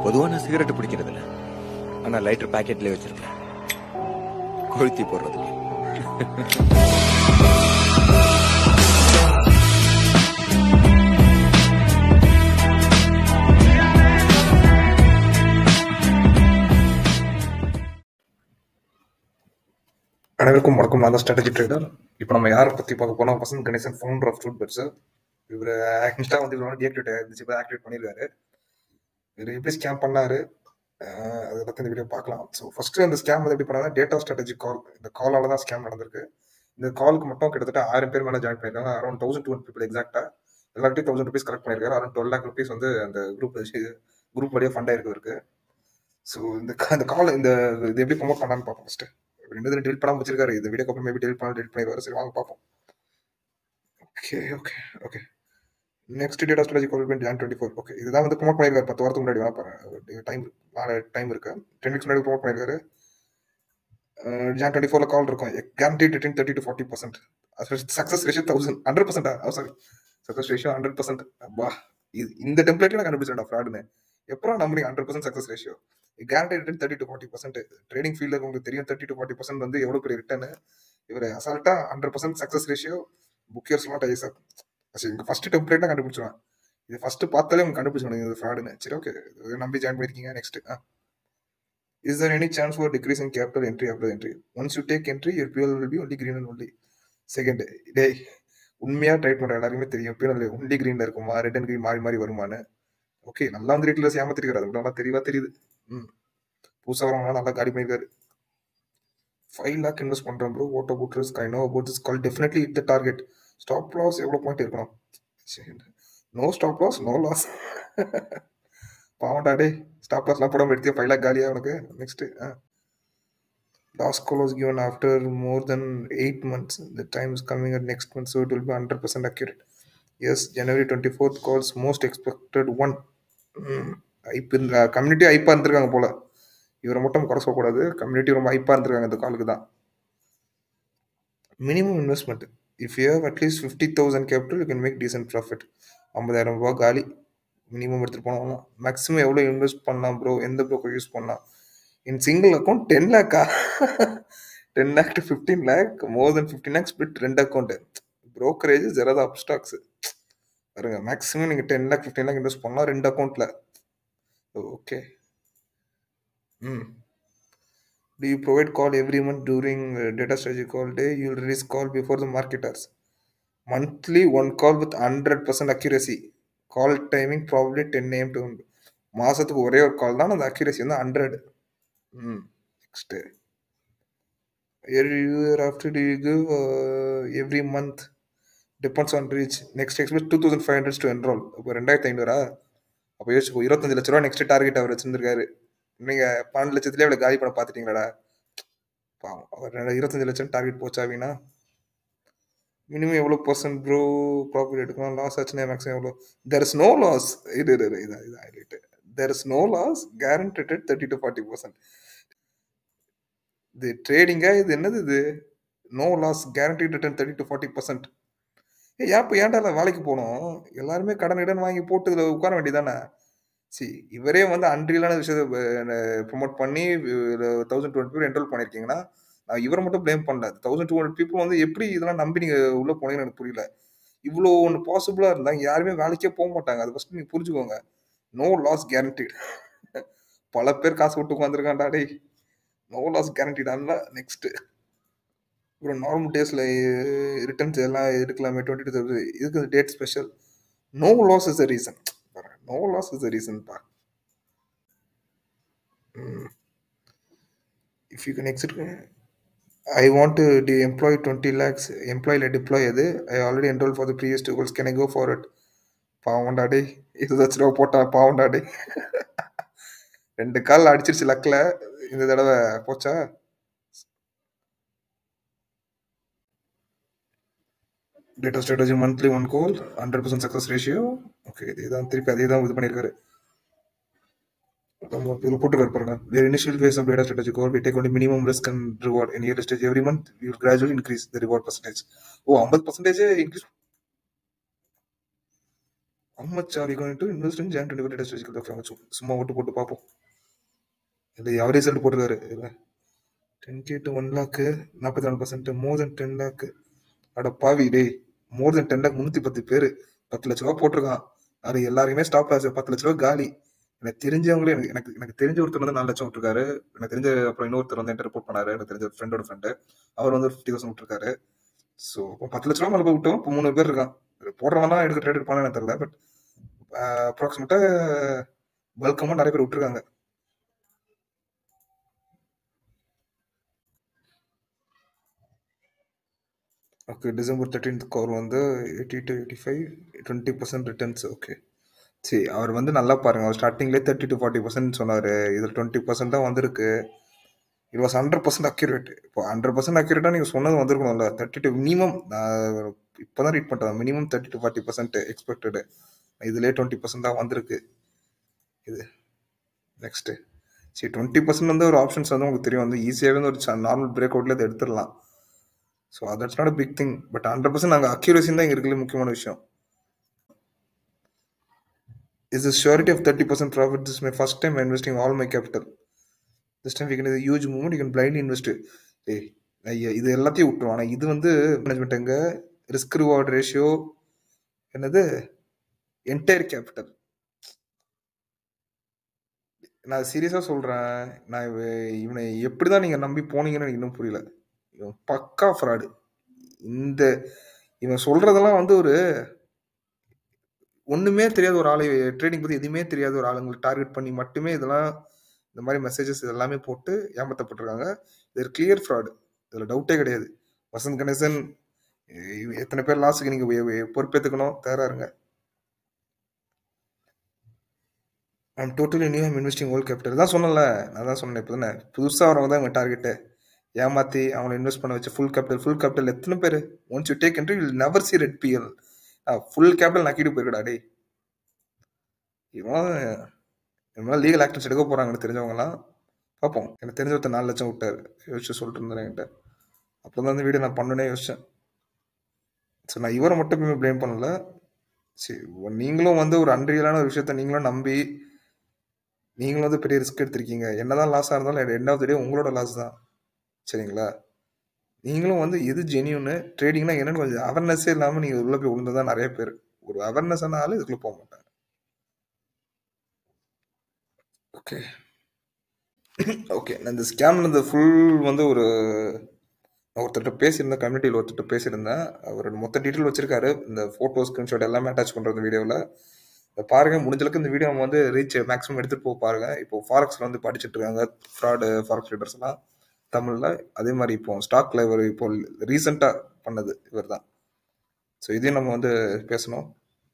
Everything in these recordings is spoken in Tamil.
பொதுவா நான் சிகரெட் பிடிக்கிறது இல்ல ஆனா லைட்டர் பாக்கெட்லயே வச்சிருக்கேன் கொளுத்தி போடுறதுக்கு அனைவருக்கும் வணக்கம் நான் தான் ஸ்ட்ராட்டஜி ட்ரேடர் இப்போ நம்ம யாரை பற்றி பார்க்க போனால் Vasanth Ganesan founder of fruit bets இவர் இன்ஸ்டா வந்து இவர் டீஆக்டிவேட் ஆயிருந்துச்சு இப்போ ஆக்டிவேட் பண்ணியிருக்காரு இவர் எப்படி ஸ்கேம் பண்ணாரு அஹ் அதை பற்றி இந்த வீடியோ பார்க்கலாம் ஸோ ஃபர்ஸ்ட் அந்த ஸ்கேம் வந்து எப்படி பண்ணாங்க டேட்டா ஸ்ட்ராட்டஜி கால் இந்த காலால தான் ஸ்கேம் நடந்திருக்கு இந்த காலுக்கு மட்டும் கிட்டத்தட்ட ஆயிரம் பேர் மேலே ஜாயின் பண்ணியிருக்காங்க அரௌண்ட் தௌசண்ட் டூ பீப்புள் எக்ஸாக்டாக எல்லார்ட்டையும் தௌசண்ட் ருபீஸ் கலெக்ட் பண்ணியிருக்காரு அரௌண்ட் டுவெல் லேக் ருபீஸ் வந்து அந்த குரூப் குரூப் வழியாக ஃபண்ட் ஆயிருக்கு இருக்கு ஸோ இந்த ca- இந்த கால் இந்த இது எப்படி ப்ரொமோட் பண்ணான்னு பார்ப்போம் ஃபர்ஸ்ட் ரெண்டு தடவை டெலிட் பண்ணாம வச்சிருக்காரு இந்த வீடியோ அப்புறம் மேபி டெலிட் பண்ண டெலிட் பண்ணிடுவாரு சரி வாங்க பார்ப்போம் okay okay okay next data strategy call பண்ணி ஜான் டுவெண்ட்டி ஃபோர் ஓகே இதுதான் வந்து ப்ரொமோட் பண்ணிருக்காரு பத்து வாரத்துக்கு முன்னாடி வேணா பாருங்க டைம் நாலு டைம் இருக்கு டென் வீக்ஸ் முன்னாடி ப்ரொமோட் பண்ணிருக்காரு ஜான் டுவெண்ட்டி ஃபோர்ல கால் இருக்கும் guarantee return thirty to forty percent success ratio thousand hundred பர்சன்டா sorry success ratio hundred percent அப்பா இது இந்த டெம்ப்ளேட்டே நான் கண்டுபிடிச்சேன்டா ஃப்ராடுன்னு எப்பறம் நம்புறீங்க hundred percent success ratio guarantee return thirty to forty percent trading ஃபீல்டில் உங்களுக்கு தெரியும் தேர்ட்டி டு ஃபார்ட்டி பர்சன்ட் வந்து எவ்வளோ பெரிய ரிட்டர்னு இவர் அசால்ட்டா hundred percent success ratio book your slot I sir சரி இங்கே ஃபர்ஸ்ட் டெம்ப்ளேட் தான் கண்டுபிடிச்சிருவேன் இது ஃபர்ஸ்ட் பார்த்தாலே உங்களுக்கு கண்டுபிடிச்சிடும் இது ஃப்ராடுன்னு சரி ஓகே நம்பி ஜாயின் பண்ணிருக்கீங்க next is there any chance for decrease in capital entry after entry once you take entry your PnL will be only green and only second டேய் உண்மையா ட்ரை பண்ற எல்லாருமே தெரியும் பியூனல் ஒன்லி கிரீன்ல இருக்குமா ரெட் அண்ட் கிரீன் மாறி மாறி வருமான்னு ஓகே நல்லா வந்து ரேட்ல ஏமாத்திருக்காரு அது நல்லா தெளிவா தெரியுது ம் புதுசாக வரவங்க நல்லா காடி பண்ணியிருக்காரு ஃபைவ் லேக் இன்வெஸ்ட் பண்ணுறேன் bro auto put risk I know about this call definitely it the target stop loss எவ்வளோ பாயிண்ட் இருக்கணும் no stop loss no loss பாவண்டா டே ஸ்டாப் லாஸ்லாம் போடாம எடுத்தியா ஃபைவ் லேக் காலியா உனக்கு next last call was given after more then eight months the time is coming at next month so it will be hundred percent accurate yes January twenty fourth calls most expected one ஐப் இந்த கம்யூனிட்டி ஐப்பாக இருந்திருக்காங்க போல இவரை மட்டும் குறை சொல்லக்கூடாது கம்யூனிட்டி ரொம்ப ஐப்பாக இருந்திருக்காங்க இந்த காலுக்கு தான் minimum investment if you have at least fifty thousand capital you can make decent profit ஐம்பதாயிரம் ரூபாய் காலி மினிமம் எடுத்துகிட்டு போனோம் மேக்ஸிமம் எவ்வளோ இன்வெஸ்ட் பண்ணலாம் ப்ரோ எந்த ப்ரோக்கர் யூஸ் பண்ணலாம் இன் சிங்கிள் அக்கௌண்ட் டென் லேக்கா ten lakh to fifteen lakh more then fifteen lakh split ரெண்டு அக்கௌண்ட்டு ப்ரோக்கரேஜ் ஜெராதா அப்ஸ்டாக்ஸ் பாருங்க மேக்ஸிமம் நீங்கள் ten lakh fifteen lakh invest பண்ணலாம் ரெண்டு அக்கௌண்ட்டில் ஓகே ம் Do you provide call every month during uh, data strategy call day? You'll release call before the marketers. Monthly, one call with 100% accuracy. Call timing probably 10 am to மாசத்துக்கு ஒரே ஒரு கால் தான் அந்த அக்யூரசி வந்து ஹண்ட்ரட் ம் next year after to you give every month depends on reach next expect two thousand five hundred to enroll இப்போ ரெண்டாயிரத்தி ஐநூறா அப்போ யோசிச்சு இருபத்தஞ்சு லட்ச ரூபா நெக்ஸ்ட் டார்கெட் அவர் வச்சிருந்திருக்காரு நீங்க பன்னெண்டு லட்சத்துலேயே அவளை காலி பண்ண பார்த்துட்டீங்களாடா பாவம் அவர் ரெண்டு- இருபத்தஞ்சு லட்சம் டார்கெட் போச்சா வீணா மினிமம் எவ்வளோ பர்சன்ட் ப்ரோ ப்ராஃபிட் எடுக்கலாம் லாஸ் ஆச்சுன்னா மேக்ஸிமம் எவ்வளோ தெர் இஸ் நோ லாஸ் இது இது இது இது highlight there is no loss guaranteed thirty to forty percent இது ட்ரேடிங்கா இது என்னது இது no loss guarantee return thirty to forty percent ஏ ஏன் இப்போ ஏன்டா இல்ல வேலைக்கு போகணும் எல்லாருமே கடன் இடன் வாங்கி போட்டு இதில் உட்கார வேண்டியதானே சி இவரே வந்து அன்ரியலான விஷயத்தை ப்ரொமோட் பண்ணி தௌசண்ட் டூ ஹண்ட்ரட் பேர் என்ரோல் பண்ணியிருக்கீங்கன்னா நான் இவரை மட்டும் ப்ளேம் பண்ணல தௌசண்ட் டூ ஹண்ட்ரட் பீப்புள் வந்து எப்படி இதெல்லாம் நம்பி நீங்கள் உள்ளே போனீங்கன்னு எனக்கு புரியல இவ்வளோ ஒன்று பாசிபிளாக இருந்தால் யாருமே வேலைக்கே போக மாட்டாங்க அது ஃபஸ்ட்டு நீங்கள் புரிஞ்சுக்கோங்க நோ லாஸ் கேரண்டீட் பல பேர் காசு விட்டு உட்காந்துருக்காண்டா டேய் நோ லாஸ் கேரண்டீடான்ல நெக்ஸ்ட் அப்புறம் நார்மல் டேஸில் ரிட்டர்ன்ஸ் எல்லாம் எடுக்கலாமே டுவெண்ட்டி டூ இதுக்கு date special no loss is a reason no loss is a ரீசன்ப்பா if you can exit I want to deploy twenty lakhs எம்ப்ளாயில் டிப்ளாய் அது I already enroll for the previous two goals can I go for it பாவண்டா டே இது லட்ச ரூபா போட்டா பாவண்டா டே ரெண்டு கால் அடிச்சிருச்சு லக்கில் இந்த தடவை போச்சா data strategy monthly one goal hundred percent success ratio okay இதே தான் திருப்பி அதே தான் இது பண்ணியிருக்காரு நம்ம இதில் போட்டுருக்காரு பாருங்க their initial phase of data strategy goal we take only minimum risk and reward in early stage every month we will gradually increase the reward percentage ஓ ஐம்பது percentage increase much are going to invest in Jan twenty latest physical சும்மா ஓட்டு போட்டு பார்ப்போம் இது அவர் ரிசல்ட் போட்டிருக்காரு இதில் ten K to one lakh நாற்பத்தி நாலு பர்சன்ட் மோர் தென் டென் லேக்கு அட பாவி டேய் மோர் தென் டென் லேக் முந்நூற்றி பத்து பேர் பத்து லட்ச ரூபா போட்டிருக்கான் அது எல்லாருக்குமே ஸ்டாப் லாஸ் பத்து லட்ச ரூபா காலி எனக்கு தெரிஞ்சவங்களே எனக்கு எனக்கு எனக்கு தெரிஞ்ச ஒருத்தர் வந்து நாலு லட்சம் விட்டுருக்காரு எனக்கு தெரிஞ்ச அப்புறம் இன்னொருத்தர் வந்து என்கிட்ட ரிப்போர்ட் பண்ணாரு எனக்கு தெரிஞ்ச ஃப்ரெண்டோட ஃப்ரெண்டு அவர் வந்து ஃபிஃப்டி தௌசண்ட் விட்டுருக்காரு ஸோ பத்து லட்ச ரூபா மேலே போய் விட்டோம் இப்போ மூணு பேர் இருக்கான் போடுறவனா எடுக்க ட்ரேட் எடுப்பானு எனக்கு தெரியல பட் அப்ராக்சிமேட்டாக பல்க் அமௌண்ட் நிறைய பேர் விட்டுருக்காங்க ஓகே டிசம்பர் தேர்ட்டீன்த் கோர் வந்து eighty to eighty five twenty percent returns okay சரி அவர் வந்து நல்லா பாருங்க அவர் ஸ்டார்டிங்லேயே தேர்ட்டி டு ஃபார்ட்டி பர்சன்ட் சொன்னார் இதில் டுவெண்ட்டி பர்சன்ட் தான் வந்திருக்கு it was hundred percent accurate இப்போ ஹண்ட்ரட் பர்சன்ட் அக்யூரேட்டாக நீங்கள் சொன்னது வந்திருக்கணும்ல தேர்ட்டி டு மினிமம் நான் இப்போ தான் ரீட் பண்ணுறேன் minimum thirty to forty percent expected இதுலேயே டுவெண்ட்டி பர்சன்ட் தான் வந்திருக்கு இது நெக்ஸ்ட்டு சரி டுவெண்ட்டி பர்சன்ட் வந்து ஒரு ஆப்ஷன்ஸ் வந்து உங்களுக்கு தெரியும் வந்து ஈஸியாகவே வந்து ஒரு நார்மல் பிரேக் அவுட்ல இதை எடுத்துடலாம் so that's not a big thing but hundred percent நாங்கள் அக்யூரேசி தான் இங்கே இருக்கிற முக்கியமான விஷயம் is is surety of thirty percent profit this my first time investing all my capital this time we can huge movement you can blind invest ஏய் ஐயா இது எல்லாத்தையும் விட்டுருவோம் ஆனால் இது வந்து மேனேஜ்மெண்ட் எங்க ரிஸ்க் ரிவார்ட் ரேஷியோ என்னது என்டையர் கேபிட்டல் நான் சீரியஸாக சொல்கிறேன் நான் இவ- இவனை எப்படி தான் நீங்கள் நம்பி போனீங்கன்னு எனக்கு இன்னும் புரியல இவன் பக்கா ஃப்ராடு இந்த இவன் சொல்கிறதெல்லாம் வந்து ஒரு ஒன்றுமே தெரியாத ஒரு ஆளை ட்ரேடிங் பற்றி எதுவுமே தெரியாத ஒரு ஆளுங்களை டார்கெட் பண்ணி மட்டுமே இதெல்லாம் இந்த மாதிரி மெசேஜஸ் இதெல்லாமே போட்டு ஏமாற்றப்பட்டிருக்காங்க இது கிளியர் ஃப்ராடு இதில் டவுட்டே கிடையாது வசந்த் கணேசன் இ- எத்தனை பேர் லாஸுக்கு நீங்கள் பொறுப்பேற்றுக்கணும் தயாரா இருங்க I'm totally new I'm investing all capital தான் சொன்னல நான் தான் சொன்னேன் இப்போ தானே புதுசாக வரவங்க தான் எங்கள் டார்கெட்டு ஏமாற்றி அவங்களை இன்வெஸ்ட் பண்ண வச்சு ஃபுல் கேபிட்டல் ஃபுல் கேபிட்டல் எத்தனை பேர் once you take entry will never see red PL full capital நக்கிட்டு போயிருக்கடா டேய் இவன் இவன் லீகல் ஆக்ஷன்ஸ் எடுக்க போகிறாங்கன்னு தெரிஞ்சவங்கலாம் பார்ப்போம் எனக்கு தெரிஞ்ச ஒருத்தர் நாலு லட்சம் விட்டார் யோசிச்சு சொல்லிட்டு இருந்தேன் என்கிட்ட அப்புறம் தான் இந்த வீடியோ நான் பண்ணனே யோசித்தேன் ஸோ நான் இவரை மட்டுமே ப்ளேம் பண்ணல சரி உ- நீங்களும் வந்து ஒரு அன்ரியலான ஒரு விஷயத்த நீங்களும் நம்பி நீங்களும் வந்து பெரிய ரிஸ்க் எடுத்திருக்கீங்க என்னதான் லாஸாக இருந்தாலும் எண்ட் ஆஃப் த டே உங்களோட லாஸ் தான் சரிங்களா நீங்களும் வந்து எது ஜெனியூனு ட்ரேடிங்னா என்னன்னு கொஞ்சம் அவேர்னஸே இல்லாமல் நீங்கள் உள்ள போய் விழுந்ததான் நிறைய பேர் ஒரு அவேர்னஸ் ஆனாலும் இதுக்குள்ள போக மாட்டாங்க ஓகே ஓகே நான் இந்த ஸ்கேம் இந்த ஃபுல் வந்து ஒரு நான் ஒருத்தர்கிட்ட பேசியிருந்தேன் கம்யூனிட்டியில் ஒருத்தர்கிட்ட பேசியிருந்தேன் அவர் மொத்த டீட்டெயில் வச்சிருக்காரு இந்த ஃபோட்டோ ஸ்க்ரீன்ஷாட் எல்லாமே அட்டாச் பண்ணுற இந்த வீடியோவில் இதை பாருங்க முடிஞ்ச அளவுக்கு இந்த வீடியோ நம்ம வந்து ரீச் மேக்ஸிமம் எடுத்துகிட்டு போக பாருங்க இப்போ ஃபாரெக்ஸில் வந்து படிச்சுட்டு இருக்காங்க ஃப்ராடு ஃபாரெக்ஸ் ட்ரேடர்ஸ் எல்லாம் தமிழில் அதே மாதிரி இப்போ ஸ்டாக்ல இவர் இப்போ ரீசெண்டாக பண்ணது இவர் தான் ஸோ இதையும் நம்ம வந்து பேசணும்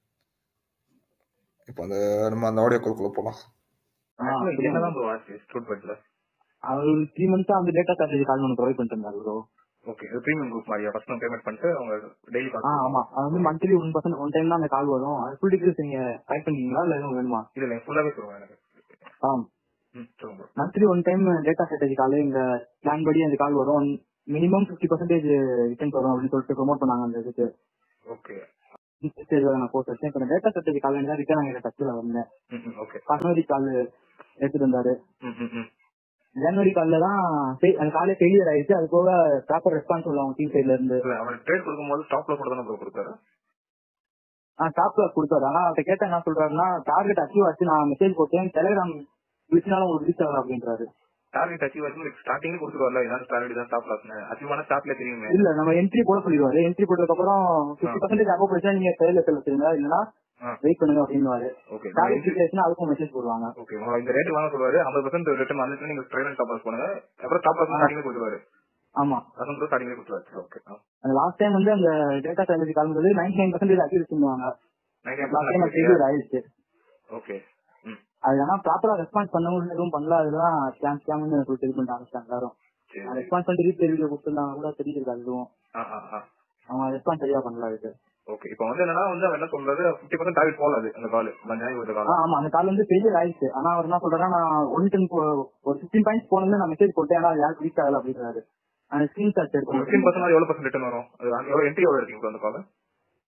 இப்போ அந்த நம்ம அந்த ஆடியோ கால்குள்ளே போகலாம் Actually, என்னதான் என்னதான் bro ஆச்சு ஸ்டூட்பெட்ல அவர் த்ரீ மந்த்ஸா அந்த டேட்டா ஸ்ட்ராட்டஜி கால் பண்ண ப்ரொவைட் பண்ணிட்டு இருந்தாரு ப்ரோ ஓகே இது ப்ரீமியம் குரூப் மாதிரியா ஃபர்ஸ்ட் நம்ம பேமெண்ட் பண்ணிட்டு அவங்க டெய்லி ஆ ஆமா அது வந்து monthly one percent one time தான் அந்த கால் வரும் அது ஃபுல் டீட்டெயில்ஸ் நீங்க டைப் பண்ணிக்கீங்களா இல்ல எதுவும் வேணுமா இல்ல இல்ல ஃபுல்லாவே சொல்லுங்க எனக்கு ஆ ம் சொல்லுங்க bro. Monthly one time data strategy call இந்த பிளான் படி அந்த கால் வரும் மினிமம் ஃபிஃப்டி பர்சன்டேஜ் ரிட்டர்ன் வரும் அப்படின்னு சொல்லிட்டு ப்ரோமோட் பண்ணாங்க அந்த இதுக்கு ஓகே நான் போஸ்ட் வச்சேன் இப்போ டேட்டா ஸ்ட்ராட்டஜி கால் தான் ரிட்டர்ன் ஆகிற டச்சில் வந்தேன் ம் ம் ஓகே பர்சனரி கால் எடுத்துட்டு வந்தாரு ம் ம் ம் ஜனவரி கால்ல தான் fe- அந்த காலே ஃபெயிலியர் ஆயிடுச்சு அது போக ப்ராப்பர் ரெஸ்பான்ஸ் சொல்லுவாங்க டீம் சைட்ல இருந்து இல்ல அவன் ட்ரேட் கொடுக்கும்போது ஸ்டாப்ல கூட தானே ப்ரோ கொடுத்தாரு ஆ டாப் லாஸ் கொடுத்தாரு ஆனா அவர்கிட்ட கேட்டா என்ன சொல்றாருன்னா டார்கெட் அச்சீவ் ஆச்சு நான் மெசேஜ் போட்டேன் டெலிகிராம் விழிச்சினாலும் உங்களுக்கு ரீச் ஆகலாம் அப்படின்றாரு டார்கெட் அச்சீவ் ஆச்சு ஸ்டார்டிங்ல கொடுத்துருவார்ல இதான் டார்கெட் தான் ஸ்டாப் லாஸ்னு அச்சீவான ஸ்டாப்ல தெரியுமே இல்ல நம்ம என்ட்ரி போட சொல்லிடுவாரு என்ட்ரி போட்டதுக்கு அப்புறம் பிப்டி பர்சன்டேஜ் அபோ போயிட்டா நீங்க செயல் வச்சிருங்க இல்லைன்னா ஆ. வெயிட் பண்ணுங்க அப்படின்னுவாரு ஓகே டார்கெட் ரீச் அதுக்கும் மெசேஜ் போடுவாங்க ஓகே இந்த ரேட் வாங்க சொல்லுவாரு ஐம்பது பர்சன்ட் ரிட்டர்ன் வந்துட்டு நீங்க ட்ரைவர் ஸ்டாப் லாஸ் பண்ணுங்க அப்புறம் ஸ்டாப் லாஸ் ஸ்டார்டிங்ல கொடுத்துருவாரு ஆமா பர்சன்ட் ஸ்டார்டிங்ல கொடுத்துருவாரு ஓகே அந்த லாஸ்ட் டைம் வந்து அந்த டேட்டா ஸ்ட்ராட்டஜி கால்பது நைன்டி நைன் பர்சன்டேஜ் அக்யூரேட் பண்ணுவாங்க லாஸ்ட் டைம் ஃபெயிலியர் ஆயிடுச்சு ஓகே ம் அது ஆனா ப்ராப்பரா ரெஸ்பான்ஸ் பண்ணவும் எதுவும் பண்ணல அதுதான் ஸ்கேம் ஸ்கேம்னு சொல்லிட்டு இது பண்ணிட்டு ஆரம்பிச்சாங்க எல்லாரும் சரி ரெஸ்பான்ஸ் பண்ணிட்டு ரீட் வீடியோ கொடுத்துருந்தாங்க கூட தெரிஞ்சிருக்காது எதுவும் ஆ ஆ ஆ அவங்க ரெஸ்பான்ஸ் சரியா பண்ணல அதுக்கு ஓகே இப்போ வந்து என்னன்னா வந்து அவன் என்ன சொல்றது ஃபிஃப்டி பர்சன்ட் டார்கெட் போகாது அந்த கால் மஞ்சாய் ஒரு ஆ, கால் ஆமா அந்த கால் வந்து ஃபெயிலியர் ஆயிடுச்சு ஆனா அவர் என்ன சொல்றாருன்னா நான் ஒன் டென் ஒரு பிப்டீன் பாயிண்ட்ஸ் போனது நான் மெசேஜ் போட்டேன் ஆனா அது யாருக்கு ரீச் ஆகல அப்படின்றாரு அந்த ஸ்கிரீன்ஷாட் ஃபிஃப்டீன் எடுத்து பர்சன்ட் எவ்வளவு பர்சன்ட் ரிட்டர்ன் வரும் அது எவ்வளவு என்ட்ரி எவ்வளவு இருக்கீங்க அந்த கால்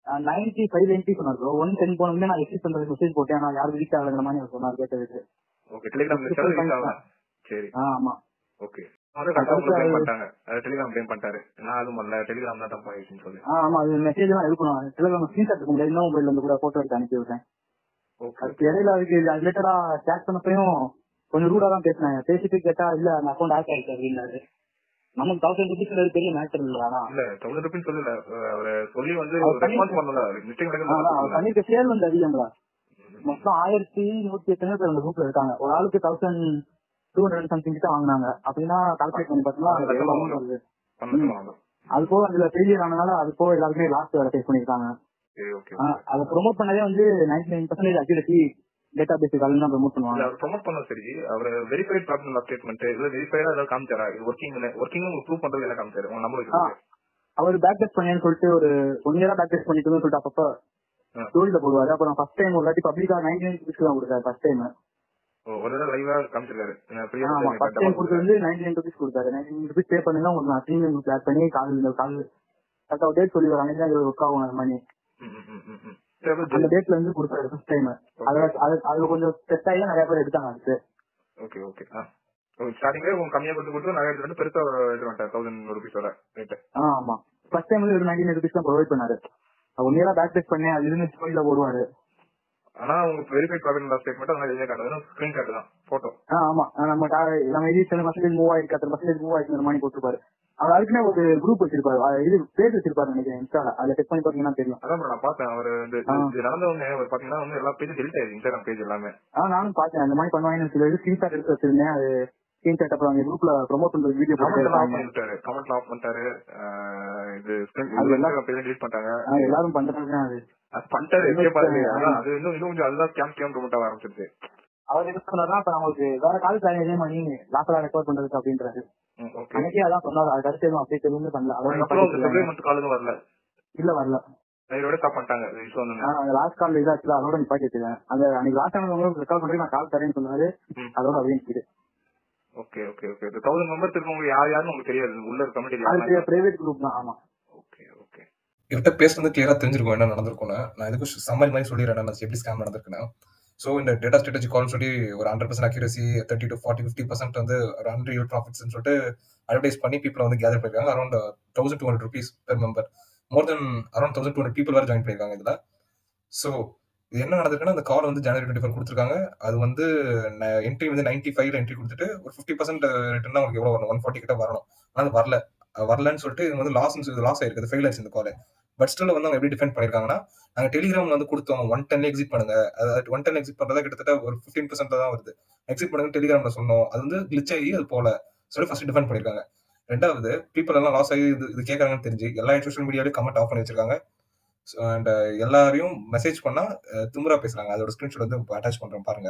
நைன்டி ஃபைவ் நைன்டி சொன்னார் ப்ரோ ஒன் டென் போனதுமே நான் எக்ஸிட் பண்றது மெசேஜ் போட்டேன் நான் யாரும் ரீச் ஆகலைங்கிற மாதிரி அவர் சொன்னார் கேட்டதுக்கு ஓகே டெலிகிராம் Triple point ஆகலாம் சரி ஆ ஆமா ஓகே அது கரெக்டா உங்களுக்கு ப்ளேம் பண்ணிட்டாங்க அது டெலிகிராம் ப்ளேம் பண்ணிட்டாரு நான் அதுவும் பண்ணல டெலிகிராம் தான் தப்பு ஆயிடுச்சுன்னு சொல்லி ஆ ஆமா அது மெசேஜ் தான் இருக்கணும் டெலிகிராம் ஸ்கிரீன்ஷாட் இருக்க முடியாது இன்னும் மொபைல்ல இருந்து கூட போட்டோ எடுத்து அனுப்பி விட்டேன் ஓகே அதுக்கு இடையில அதுக்கு ரிலேட்டடா சேட் பண்ணப்பையும் கொஞ்சம் ரூடா தான் பேசினாங்க பேசிட்டு கேட்டா இல்ல அந்த அக்கௌண்ட் ஹேக் ஆயிடுச்சு அப்படின்னாரு நமக்கு தௌசண்ட் ருபீஸ் பெரிய மேட்டர் இல்ல ஆனா இல்ல தௌசண்ட் ருபீஸ் சொல்லல அவரை சொல்லி வந்து அவர் பண்ணி- ரெஸ்பான்ஸ் பண்ணல மிஸ்டேக் ஆனா, அவர் பண்ணிருக்க சேல் வந்து அதிகம்ல மொத்தம் ஆயிரத்தி நூத்தி எத்தனை பேர் அந்த குரூப்ல இருக்காங்க ஒரு ஆளுக்கு தௌசண்ட் டூ ஹண்ட்ரட் சம்திங் கிட்ட வாங்கினாங்க அப்படின்னா கால்குலேட் பண்ணி பார்த்தோம்னா ஆ, அது எவ்வளவு amount வருது பண்ணலாம் அது போக அதுல ஃபெயிலியர் ஆனதுனால அது போக எல்லாருமே லாஸ்ட் வேலை ஃபேஸ் பண்ணிருக்காங்க சரி ஓகே ஆ, அதை ப்ரொமோட் பண்ணதே வந்து ninety nine percentage accuracy data base காலம் தான் ப்ரொமோட் இல்ல பண்ணுவாங்க அவர் ப்ரொமோட் பண்ண சரி அவர் வெரிஃபைட் ப்ராப்ளம் ஸ்டேட்மெண்ட் இல்ல வெரிஃபைடா ஏதாவது காமிச்சாரா இது ஒர்க்கிங் ஒர்க்கிங் உங்களுக்கு ப்ரூவ் பண்றது என்ன காமிச்சாரு உங்க நம்பர் ஆ, அவர் பேக் டெஸ்ட் பண்ணேன்னு சொல்லிட்டு ஒரு ஒன் இயரா பேக் டெஸ்ட் பண்ணிட்டு சொல்லிட்டு அப்பப்ப ஆ. ஸ்டோரியில போடுவாரு அப்புறம் ஃபர்ஸ்ட் டைம் ஒரு வாட்டி பப்ளிக்கா நைன்டி நைன் ருபீஸ் தான் கொடுத்தாரு ஃபர்ஸ்ட் டைம் ஒரு தடவை லைவா காமிச்சிருக்காரு நான் free ஆ ஆமா வந்து ஃபர்ஸ்ட் டைம் கொடுத்தது வந்து நைன்டி நைன் ருபீஸ் கொடுத்தாரு நைன்டி நைன் ருபீஸ் பே பண்ணுங்க உங்களுக்கு நான் ப்ரீமியம் குரூப் ஆட் பண்ணி கால் இந்த கால் கரெக்டா டேட் சொல்லி வர அன்னைக்கு தான் ஒர்க் ஆகும் அந்த மணி ம், ம், ம், ம், ம். சரி, அப்ப அந்த டேட்ல இருந்து கொடுத்தாரு ஃபர்ஸ்ட் டைம் அதுல அது- அதுல கொஞ்சம் செட் ஆகி நிறைய பேர் எடுத்தாங்க அதுக்கு ஓகே ஓகே ஆ ஸ்டார்டிங்ல உங்களுக்கு கம்மியா கொடுத்து கொடுத்து நிறைய எடுத்து வந்து பெருசா எடுத்து வந்துட்டார் தௌசண்ட் ருபீஸோட ரேட்டு ஆ, ஆமா ஃபர்ஸ்ட் டைம் வந்து ஒரு நைன்டி நைன் ருபீஸ் தான் ப்ரொவைட் பண்ணாரு ஒன் இயரா பேக் டெஸ்ட் பண்ணி அது இருந்து ஸ்டோரியில போடுவாரு ஆனா உங்களுக்கு வெரிஃபைட் ப்ராப்ளம் ஸ்டேட்மெண்ட் அதனால எதுவுமே காட்டுது ஸ்கிரீன் ஷாட் தான் போட்டோ ஆ, ஆமா ஆ, நம்ம டா- நம்ம இது இத்தனை பர்சன்டேஜ் மூவ் ஆயிருக்கு அத்தனை பர்சன்டேஜ் மூவ் ஆயிருக்கு மணி போட்டுருப்பாரு அவர் அதுக்குன்னே ஒரு குரூப் வச்சிருப்பாரு அது இது பேஜ் வச்சிருப்பாரு நினைக்கிறேன் இன்ஸ்டால அதுல செக் பண்ணி பாத்தீங்கன்னா தெரியும் அதான் bro நான் பார்த்தேன் அவர் இந்த ஆ. இது நடந்தவங்க அவர் பாத்தீங்கன்னா வந்து எல்லா பேஜும் டெலிட் ஆயிடுச்சு இன்ஸ்டாகிராம் பேஜ் எல்லாமே ஆ நானும் பார்த்தேன் அந்த மாதிரி பண்ணுவாங்கன்னு சொல்லி ஸ்கிரீன்ஷாட் எடுத்து வச்சிருந்தேன் அது ஸ்கிரீன்ஷாட் அப்புறம் அந்த குரூப்ல ப்ரோமோட் பண்ற வீடியோ கமெண்ட் போட்டு எல்லாம் ஆஃப் இருப்பாங்க. பண்ணிட்டாரு கமெண்ட் ஆஃப் பண்ணிட்டாரு ஆஹ் இது அது எல்லாம் இன்ஸ்டாகிராம் பேஜ் டெலிட் பண்ணிட்டாங்க ஆ, எல்லாரும் பண்றாங்க தான் அது அது பண்ணிட்டாரு இன்னும் எப்படியே பாருங்க ஆ. அதான் அது இன்னும் இன்னும் கொஞ்சம் அதுதான் ஸ்கேம் ஸ்கேம் ப்ரொமோட் ஆக ஆரம்பிச்சிருச்சு அவர் என்ன சொன்னார்னா இப்ப நம்மளுக்கு வேற கால் தரேன் இதே மாதிரி லாஸ்டா ரெக்கார்ட் பண்றதுக்கு அப்படின்றாரு ஓகே அன்னைக்கே அதான் சொன்னாரு அதுக்கு அடுத்து எதுவும் அப்டேட் எதுவுமே பண்ணல அவர் அப்புறம் என்ன சப்ளைமெண்ட் காலுங்க வரல இல்ல வரல இதோட ஸ்டாப் பண்ணிட்டாங்க இஷ்யூ வந்து ஆ, அந்த லாஸ்ட் கால் இதாச்சுல அதோட நிப்பாட்டி வச்சிருக்கேன் அந்த அன்னைக்கு லாஸ்ட் ஆனவங்க ரெக்கார்ட் பண்ணி நான் கால் தரேன்னு சொன்னாரு ம். அதோட அப்படியே நிக்குது ஓகே ஓகே ஓகே இந்த தௌசண்ட் மெம்பர்ஸ் இருக்கவங்க யார் யாருன்னு உங்களுக்கு தெரியாது உள்ள இருக்க அது கமிட்டி பிரைவேட் குரூப் தான் ஆமா ஓகே ஓகே இவர்கிட்ட பேசுறது கிளியரா தெரிஞ்சிருக்கும் என்ன நடந்திருக்கும்னு நான் இதுக்கு சம்மரி மாதிரி சொல்லிடுறேன் நான் எப்படி ஸ்கேம் நடந்திருக்குன்னு ஸோ இந்த டேட்டா ஸ்ட்ராட்டஜி கால் சொல்லி ஒரு hundred percent accuracy thirty to forty fifty percent வந்து ஒரு அன்ரியல் ப்ராஃபிட்ஸ் சொல்லிட்டு அட்வர்டைஸ் பண்ணி பீப்பிள் வந்து கேதர் பண்ணிருக்காங்க around thousand two hundred rupees per member more then around thousand two hundred people வரை ஜாயின் பண்ணிருக்காங்க இதுல ஸோ இது என்ன நடந்திருக்குன்னா அந்த கால் வந்து ஜனவரி டுவெண்ட்டி ஃபோர் கொடுத்துருக்காங்க அது வந்து என்ட்ரி வந்து நைன்டி ஃபைவ்ல என்ட்ரி கொடுத்துட்டு ஒரு ஃபிஃப்டி பர்சன்ட் ரிட்டர்ன் உங்களுக்கு எவ்வளோ வரணும் ஒன் ஃபார்ட்டி கிட்ட வரணும் ஆனால் அது வரல அது வரலன்னு சொல்லிட்டு இது வந்து லாஸ் லாஸ் ஆயிருக்கு ஃபெயில் ஆயிடுச்சு இந்த கால் பட் ஸ்டில் வந்து அவங்க எப்படி டிஃபெண்ட் பண்ணிருக்காங்கன்னா நாங்க டெலிகிராம்ல வந்து கொடுத்தோம் ஒன் டென் எக்ஸிட் பண்ணுங்க அதாவது ஒன் டென் எக்ஸிட் பண்றதா கிட்டத்தட்ட ஒரு ஃபிஃப்டீன் பர்சன்ட் தான் வருது எக்ஸிட் பண்ணுங்க டெலிகிராம்ல சொன்னோம் அது வந்து கிளிச் ஆகி அது போல சொல்லி ஃபர்ஸ்ட் டிஃபெண்ட் பண்ணிருக்காங்க ரெண்டாவது பீப்புள் எல்லாம் லாஸ் ஆகி இது இது கேட்கறாங்கன்னு தெரிஞ்சு எல்லா சோஷியல் மீடியாலையும் கமெண்ட் ஆஃப் பண்ணி வச்சிருக்காங்க அண்ட் எல்லாரையும் மெசேஜ் பண்ணா அஹ், திமிரா பேசுறாங்க அதோட ஸ்கிரீன்ஷாட் வந்து அட்டாச் பண்றேன் பாருங்க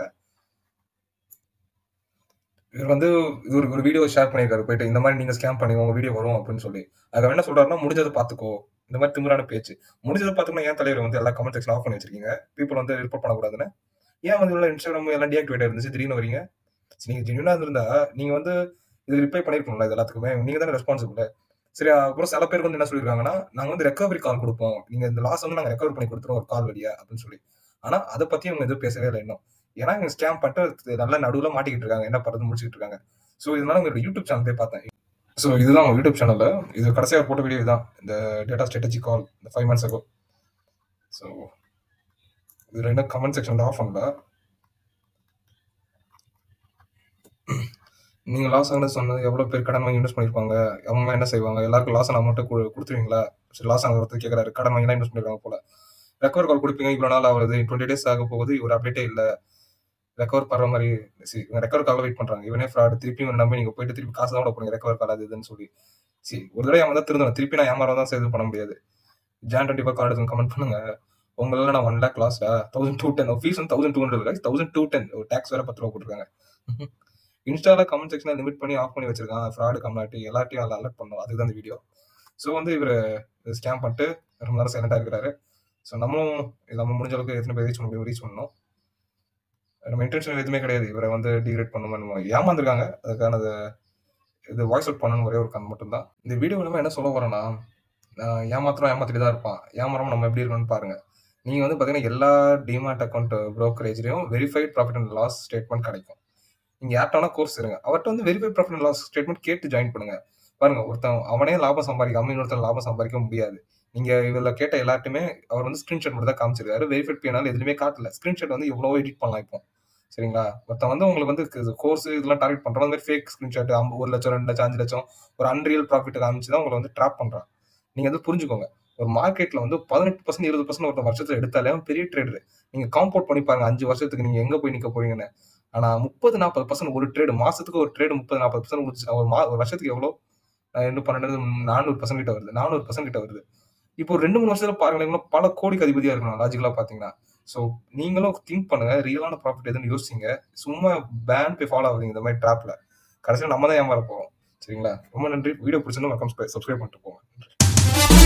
இவர் வந்து இது ஒரு ஒரு வீடியோ ஷேர் பண்ணியிருக்காரு போயிட்டு இந்த மாதிரி நீங்க ஸ்கேம் பண்ணி உங்க வீடியோ வரும் அப்படின்னு சொல்லி அதுக்கு என்ன சொல்றாருன்னா முடிஞ்சதை பாத்துக்கோ இந்த மாதிரி திமிரான பேச்சு முடிஞ்சதை பார்த்துக்கணும் ஏன் தலைவர் வந்து எல்லா கமெண்ட் செக்ஷன் ஆஃப் பண்ணி வச்சிருக்கீங்க பீப்புள் வந்து ரிப்போர்ட் பண்ணக்கூடாதுன்னு ஏன் வந்து இவ்வளோ இன்ஸ்டாகிராம் எல்லாம் டீஆக்டிவேட் இருந்துச்சு திடீர்னு வரீங்க சரி, நீங்க ஜென்யூனா இருந்திருந்தா நீங்க வந்து இது ரிப்ளை பண்ணிருக்கணும்ல இது எல்லாத்துக்குமே நீங்க தானே ரெஸ்பான்சிபிள் சரி அப்புறம் சில பேருக்கு வந்து என்ன சொல்லிருக்காங்கன்னா நாங்க வந்து ரெக்கவரி கால் கொடுப்போம் நீங்க இந்த லாஸ் வந்து நாங்க ரெக்கவர் பண்ணி கொடுத்துருவோம் ஒரு கால் வழியா அப்படின்னு சொல்லி ஆனா அதை பத்தி அவங்க எதுவும் பேசவே இல்லை இன்னும் ஏன்னா இவங்க ஸ்கேம் பண்ணிட்டு நல்லா நடுவுல மாட்டிக்கிட்டு இருக்காங்க என்ன பண்றது முடிச்சுட்டு இருக்காங்க ஸோ இதனால உங்களோட யூடியூப் சேனல் போய் பார்த்தேன் ஸோ இதுதான் உங்க யூடியூப் சேனல்ல இது கடைசியாக போட்ட வீடியோ தான் இந்த டேட்டா ஸ்ட்ராட்டஜி கால் இந்த ஃபைவ் மந்த்ஸ் அகோ ஸோ இதுல என்ன கமெண்ட் செக்ஷன் ஆஃப் பண்ணல நீங்க லாஸ் ஆனது சொன்னது எவ்வளவு பேர் கடன் வாங்கி இன்வெஸ்ட் பண்ணிருப்பாங்க அவங்க என்ன செய்வாங்க எல்லாருக்கும் லாஸ் ஆன அமௌண்ட் கொடுத்துருவீங்களா சரி லாஸ் ஆனது கேட்கறாரு கடன் வாங்கி இன்வெஸ்ட் பண்ணிருக்காங்க போல ரெக்கவர் கால் கொடுப்பீங்க இவ்வளவு நாள் ஆகுது டுவெண்ட்டி டேஸ் ஆக போகுது ஒரு அப்டேட்டே இல்ல ரெக்கவர் பண்ற மாதிரி ரெக்கவர் கால வெயிட் பண்றாங்க இவனே ஃப்ராட் திருப்பி இவனை நம்பி நீங்க போயிட்டு திருப்பி காசு தான் விட போறீங்க ரெக்கவர் கால் அது இதுன்னு சொல்லி சரி ஒரு தடவை அவன் தான் திருந்தணும் திருப்பி நான் ஏமாறம் தான் இது பண்ண முடியாது Jan twenty four card comment பண்ணுங்க உங்களால நான் ஒன் லேக் லாஸ்டா தௌசண்ட் டூ டென் ஃபீஸ் வந்து thousand two hundred thousand two ten tax வேற பத்து ரூபா போட்டுருக்காங்க இன்ஸ்டால கமெண்ட் செக்ஷனை லிமிட் பண்ணி ஆஃப் பண்ணி வச்சிருக்கான் ஃப்ராடு கம்னாட்டி எல்லாத்தையும் அதில் அலர்ட் பண்ணும் அதுதான் இந்த வீடியோ ஸோ வந்து இவர் ஸ்கேம் பண்ணிட்டு ரொம்ப நேரம் சைலண்டாக இருக்கிறாரு ஸோ நம்மளும் இது நம்ம முடிஞ்ச அளவுக்கு எத்தனை பேர் ரீச் பண்ண முடியும் ரீச் பண்ணணும் நம்ம இன்டென்ஷன் எதுவுமே கிடையாது இவரை வந்து டிகிரேட் பண்ணணும் ஏமாந்துருக்காங்க அதுக்கான அது இது வாய்ஸ் அவுட் பண்ணணும் ஒரே ஒரு கண் மட்டும்தான் இந்த வீடியோ நம்ம என்ன சொல்ல வரேன்னா ஆஹ் ஏமாத்துறோம் ஏமாத்திட்டு தான் இருப்பான் ஏமாறாம நம்ம எப்படி இருக்கணும்னு பாருங்க நீங்க வந்து பாத்தீங்கன்னா எல்லா டிமாட் அக்கௌண்ட் ப்ரோக்கரேஜ்லயும் verified profit and loss statement கிடைக்கும் நீங்க யார்ட்டான கோர்ஸ் இருங்க அவர்கிட்ட வந்து verified profit and loss statement கேட்டு ஜாயின் பண்ணுங்க பாருங்க ஒருத்தன் அவனே லாபம் சம்பாதிக்காம இன்னொருத்தன் லாபம் சம்பாதிக்க முடியாது நீங்க இதுல கேட்ட எல்லாருமே அவர் வந்து ஸ்கிரீன்ஷாட் மட்டும் தான் காமிச்சிருக்காரு வெரிஃபைட் பிஎனால் எதுவுமே காட்டல ஸ்கிரீன்ஷாட் வந்து எவ்வளவோ எடிட் பண்ணலாம் இப்போ சரிங்களா ஒருத்தன் வந்து உங்களுக்கு வந்து கோர்ஸ் இதெல்லாம் டார்கெட் பண்றான் அந்த மாதிரி ஃபேக் ஸ்கிரீன்ஷாட் ஒரு லட்சம் ரெண்டு லட்சம் அஞ்சு லட்சம் ஒரு அன்ரியல் ப்ராஃபிட் காமிச்சு தான் உங்களை வந்து ட்ராப் பண்றான் நீங்க வந்து புரிஞ்சுக்கோங்க ஒரு மார்க்கெட்ல வந்து பதினெட்டு பர்சன்ட் இருபது பர்சன்ட் ஒருத்தன் வருஷத்துல எடுத்தாலே அவன் பெரிய ட்ரேடர் நீங்க காம்பவுண்ட் பண்ணி பாருங்க அஞ்சு வருஷத்துக்கு நீங்க எங்க போய் நிக்க போறீங்கன்னு ஆனா முப்பது நாற்பது பர்சன்ட் ஒரு ட்ரேடு மாசத்துக்கு ஒரு ட்ரேடு முப்பது நாற்பது பர்சன்ட் முடிச்சு ஒரு மா ஒரு வருஷத்துக்கு எவ்வளோ ரெண்டு பன்னெண்டு நானூறு பர்சன்ட் கிட்ட வருது நானூறு பர்சன்ட் கிட்ட வருது இப்போ ஒரு ரெண்டு மூணு வருஷத்துல பாருங்களேன் இன்னும் பல கோடிக்கு அதிபதியா இருக்கணும் லாஜிக்கலா பாத்தீங்கன்னா ஸோ நீங்களும் திங்க் பண்ணுங்க ரியலான ப்ராஃபிட் எதுன்னு யோசிங்க சும்மா பேன் போய் ஃபாலோ ஆகுதுங்க இந்த மாதிரி ட்ராப்ல கடைசியில் நம்ம தான் ஏமாற போறோம் சரிங்களா ரொம்ப நன்றி வீடியோ பிடிச்சிருந்தா மறக்காம சப்ஸ்கிரைப் பண்ணிட்டு போங்க